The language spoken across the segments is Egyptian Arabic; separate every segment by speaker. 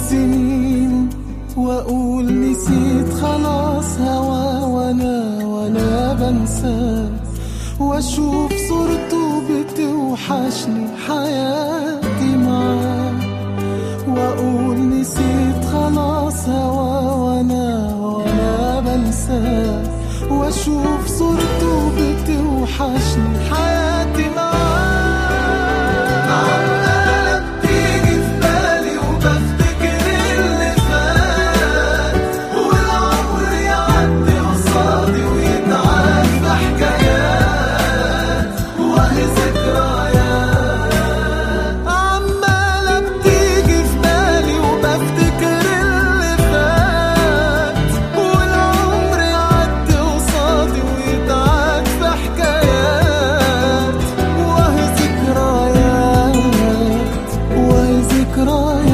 Speaker 1: سنين واقول نسيت خلاص هوا وانا وانا بنساه واشوف صورته بتوحشني حياتي معاه واقول نسيت خلاص هوا وانا وانا بنساه واشوف صورته بتوحشني حياتي معاه عمالة بتيجي في بالي وبفتكر اللي فات والعمر يعدي قصادي ويتعاد في حكايات وأهي ذكريات عمالة بتيجي في بالي وبفتكر اللي فات والعمر يعدي قصادي ويتعاد في حكايات وأهي ذكريات وأهي ذكريات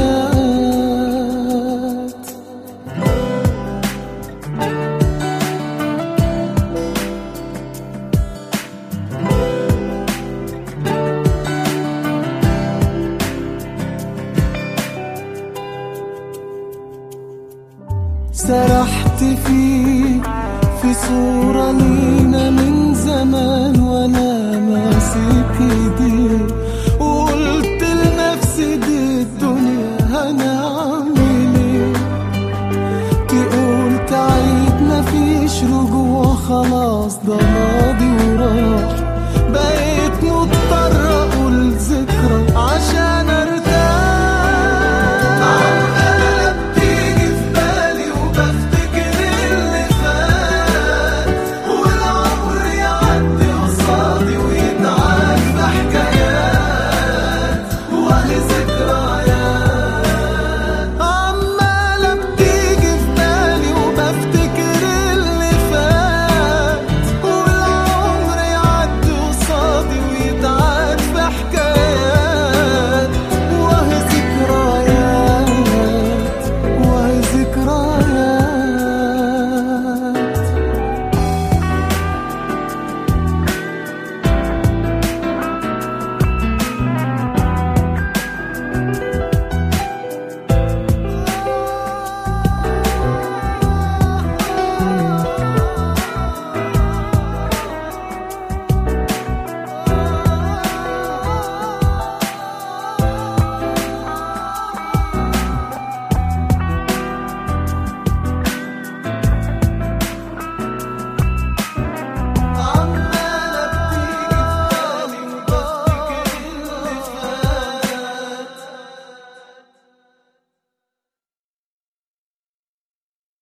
Speaker 1: سرحت فيه في صورة لينا من زمان وانا ماسك ايديه وقلت لنفسي دي الدنيا هنعمل ايه تقول تعيد مفيش رجوع خلاص ده ماضي وراح